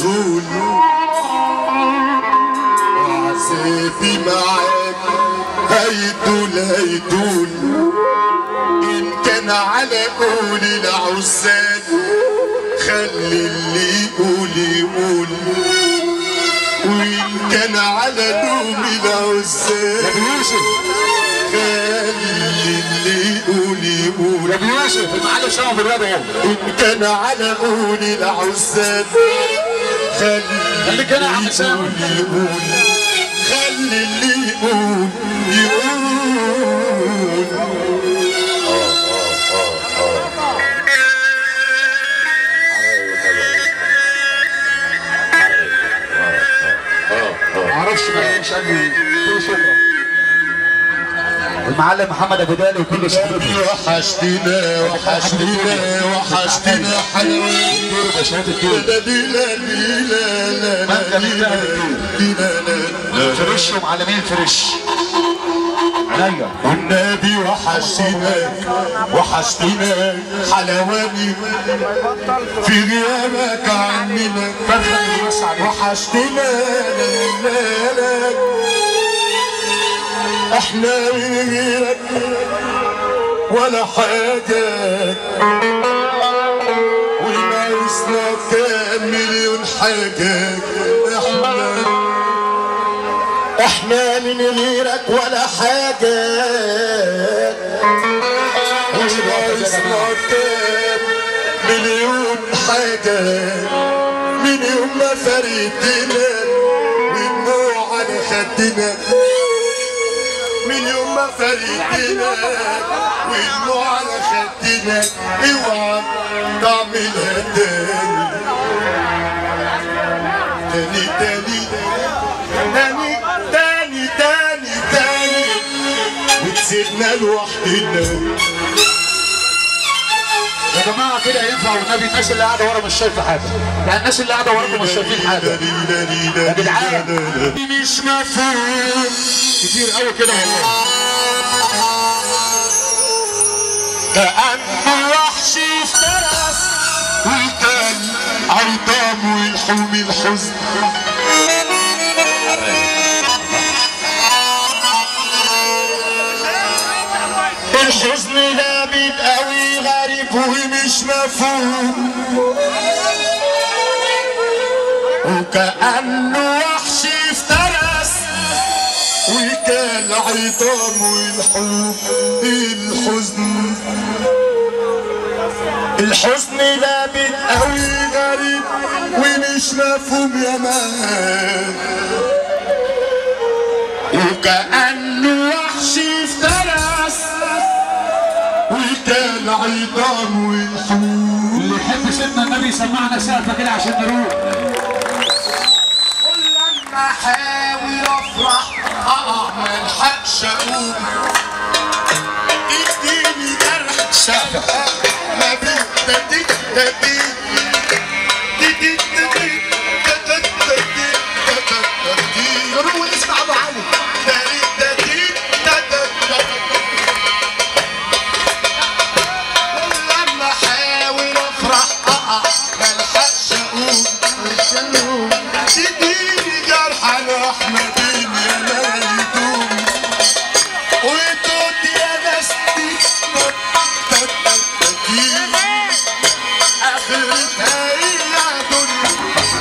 مشغول وعذابي معاك هيدول هيدول إن كان على قول العزاب خلي اللي يقول يقول وإن كان على نوم العزاب ابو يوسف خلي اللي يقول يقول ابو يوسف المعلم سامع بالرياضه اهو إن كان على قول العزاب خلي خليك هنا يا عم اللي سامي. يقول يقول خلي اللي يقول يقول ما اعرفش ما مش قال لي كل شكرا المعلم محمد ابو دالي وكل شكرا وحشتنا وحشتنا وحشتنا حيوان يا شهاده الدول لا لا لا لا مانجا من دهب لا فريش ومعلمين فريش عينيا والنبي وحشتنا وحشتنا حلواني في غيابك عننا فرخه اللي بيوسع عليك وحشتنا لا لا لا احنا من غيرك ولا حاجة وناقصنا كام مليون حاجة احنا احنا من غيرك ولا حاجة وناقصنا كام مليون حاجة من يوم ما فرقتنا ودموع على خدنا من يوم ما فرقتنا ودموع على خدنا اوعى تعملها تاني تاني تاني تاني تاني تاني تاني وتسيبنا لوحدنا يا جماعه كده ينفع والنبي الناس اللي قاعده ورا مش شايفه حاجه يعني الناس اللي قاعده وراكم مش شايفين حاجه يا جدعان. مش مفهوم كتير قوي كده والله كأنه وحش افترس وكان عرضام ويحوم الحزن الحزن لابد قوي غريب ومش مفهوم وكأنه وحش افترس وكان عظام والحب الحزن الحزن لابد قوي غريب ومش مفهوم يا مان وكأنه وحش افترس وكان عظام والحب اللي يحب سيدنا النبي يسمعنا سقفه كده عشان نروح كل لما احاول افرح اقع ما الحقش اقوم اديني جرح شفا ما بين تديك تديك تديك تديك تديك تديك تديك نروح نسمع ابو علي تديك تديك تديك كل لما احاول افرح اقع ما الحقش اقوم تديني جرح انا احمدين يا ميتون وتوت يا نستي اخرتها يا دنيا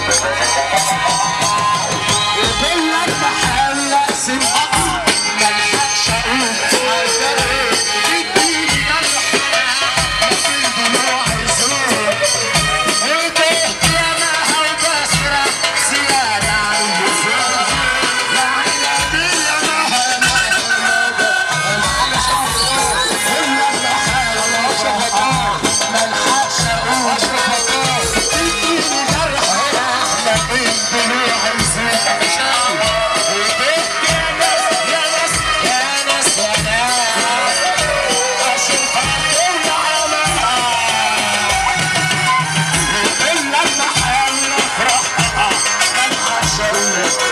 كل لما احاول اقسم اقع ما الحقش اقوم عشان ايه تديني جرح في دموع الزور وتحت انا هوبسرة زيادة عن اللزوم يا عيني انا ملحقش اقول اديني جرح احنا بين دموع الزور وتحت يا ناس يا ناس يا ناس يا ناس اشوفها كل عملها لما احاول افرح ما الحقش اقول